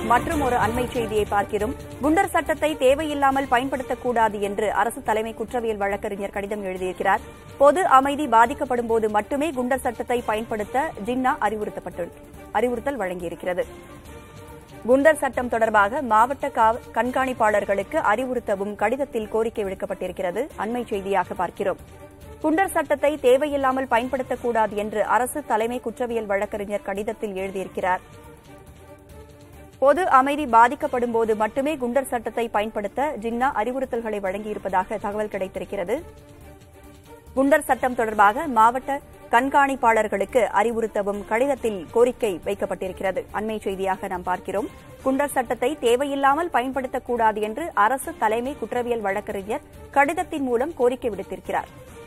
மற்றும் ஒரு அண்மை செய்தியை பார்க்கிறோம் குண்டர் சட்டத்தை தேவையில்லாமல் பயன்படுத்தக்கூடாது என்று அரசு தலைமை குற்றவியல் வழக்கறிஞர் கடிதம் எழுதியிருக்கிறார் பொது அமைதி பாதிக்கப்படும் போது மட்டுமே குண்டர் சட்டத்தை பயன்படுத்த ஜின்னா அறிவுறுத்தப்பட்டு அறிவுறுத்தல் வழங்கியிருக்கிறது குண்டர் சட்டம் தொடர்பாக மாவட்ட காவ- கண்காணிப்பாளர்களுக்கு அறிவுறுத்தவும் கடிதத்தில் கோரிக்கை விடுக்கப்பட்டிருக்கிறது அண்மை செய்தியாக பார்க்கிறோம் குண்டர் சட்டத்தை தேவையில்லாமல் பயன்படுத்தக்கூடாது என்று அரசு தலைமை குற்றவியல் வழக்கறிஞர் கடிதத்தில் எழுதியிருக்கிறார் பொது அமைதி பாதிக்கப்படும் போது மட்டுமே குண்டர் சட்டத்தை பயன்படுத்த ஜின்னா அறிவுறுத்தல்களை வழங்கியிருப்பதாக தகவல் கிடைத்திருக்கிறது குண்டர் சட்டம் தொடர்பாக மாவட்ட கண்காணிப்பாளர்களுக்கு அறிவுறுத்தவும் கடிதத்தில் கோரிக்கை வைக்கப்பட்டிருக்கிறது அண்மை செய்தியாக நாம் பார்க்கிறோம் குண்டர் சட்டத்தை தேவையில்லாமல் பயன்படுத்தக்கூடாது என்று அரசு தலைமை குற்றவியல் வழக்கறிஞர் கடிதத்தின் மூலம் கோரிக்கை விடுத்திருக்கிறார்